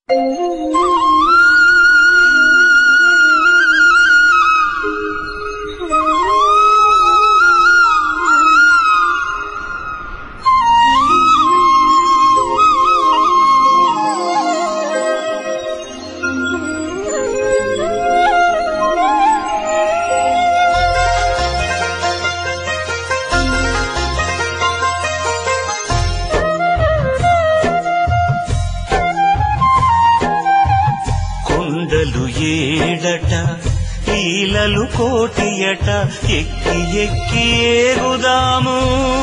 కొండలు ఏడట ఈలలు కోటియట ఎక్కి ఎక్కి ఏగుదాము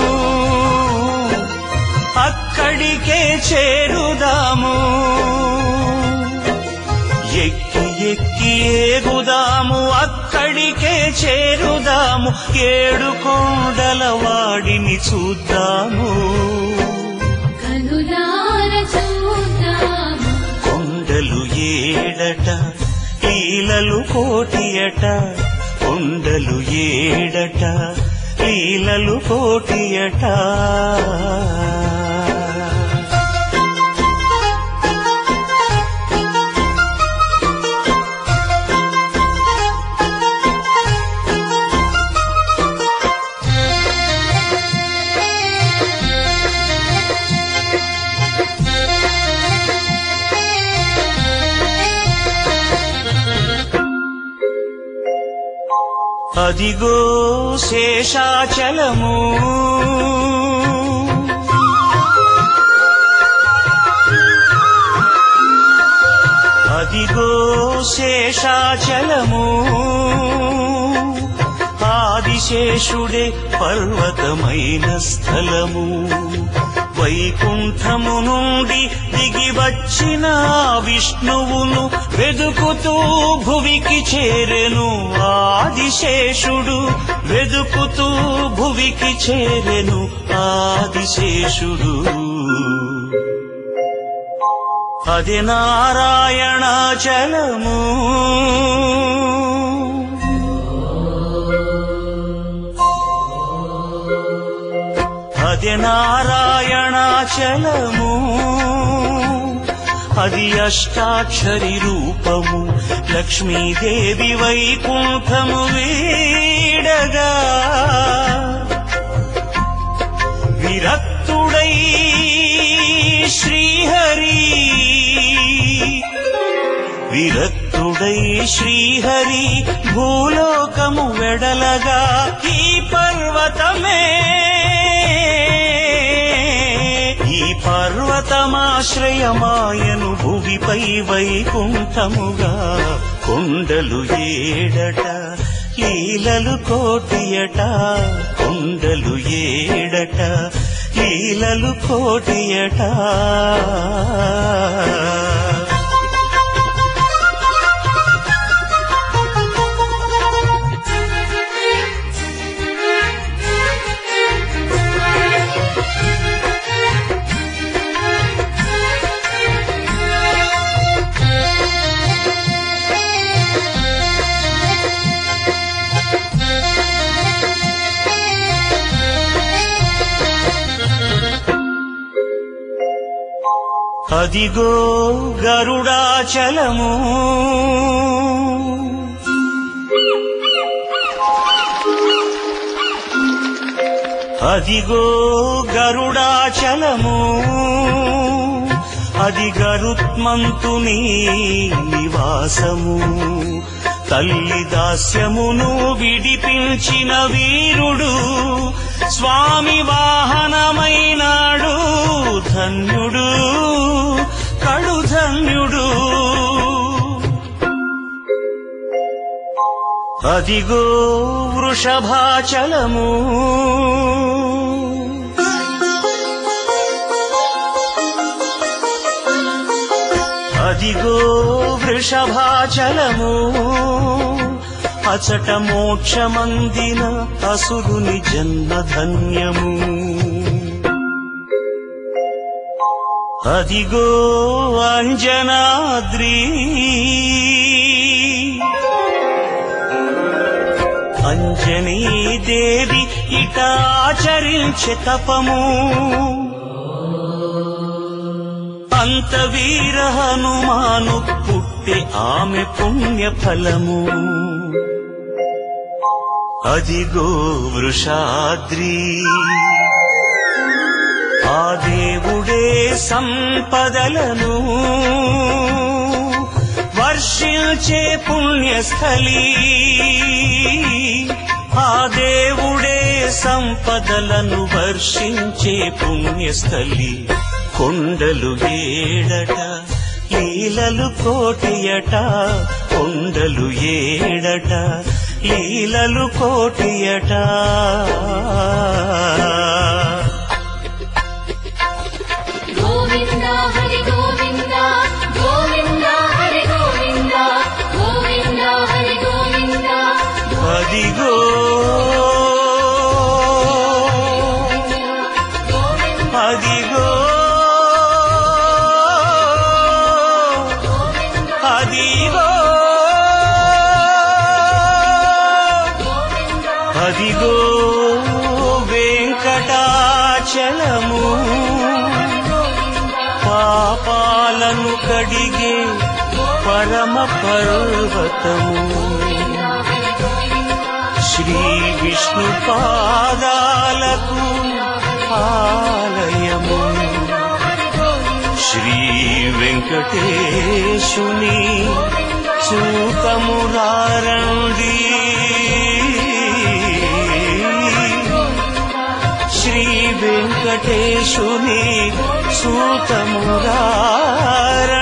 అక్కడికే చేరుదాము ఎక్కి ఎక్కి ఏగుదాము అక్కడికే చేరుదాము ఏడు కొండల వాడిని చూద్దాము కనులార చూద్దాము కొండలు ఏడట లీలలు కోటియట కొండలు ఏడట లీలలు కోటియట అదిగో శేషాచలము అదిగో శేషాచలము ఆదిశేషుడే పర్వతమైన స్థలము వైకుంఠము నుండి దిగి వచ్చిన విష్ణువును వెదుకుతూ భువికి చేరెను ఆదిశేషుడు వెదుకుతూ భువికి చేరెను ఆదిశేషుడు అది నారాయణాచలము అది నారాయణాచలము అది అష్టాక్షరి రూపము లక్ష్మీదేవి వైకుంఠము వీడగా విరక్తుడై శ్రీహరి విరక్తుడై శ్రీహరి భూలోకము వెడలగా ఈ పర్వతమే ఈ పర్వతమాశ్రయమాయను భువిపై వైకుంఠముగా కొండలు ఏడట లీలలు కోటియట కొండలు ఏడట లీలలు కోటియట అదిగో గరుడాచలము అదిగో గరుడాచలము అది గరుత్మంతుని నివాసము తల్లి దాస్యమును విడిపించిన వీరుడు స్వామి వాహనమైనాడు ధన్యుడు కడు ధన్యుడు అదిగో వృషభాచలము అదిగో వృషభాచలము అచట మోక్షమందిన అసురుని జన్మధన్యము అదిగో అంజనాద్రి అంజనీ దేవి ఇట ఆచరించే తపము సంత వీర హనుమాను పుట్టే ఆమె పుణ్య ఫలము అదిగో వృషాద్రి ఆ దేవుడే సంపదలను వర్షించే పుణ్యస్థలి ఆ దేవుడే సంపదలను వర్షించే పుణ్యస్థలి కొండలు ఏడట లీలలు కోటియట కొండలు ఏడట లీలలు కోటియట గోవింద హరి గోవింద గోవింద హరి గోవింద గోవింద హరి గోవింద అదిగో అదిగో అదిగో అదిగో వెంకటాచలము పాపాలను కడిగే పరమ పర్వతము శ్రీ విష్ణు పాదాలకు ఆలయము శ్రీ వెంకటేశుని చూతమురారండి శ్రీ వెంకటేశుని సూతమురార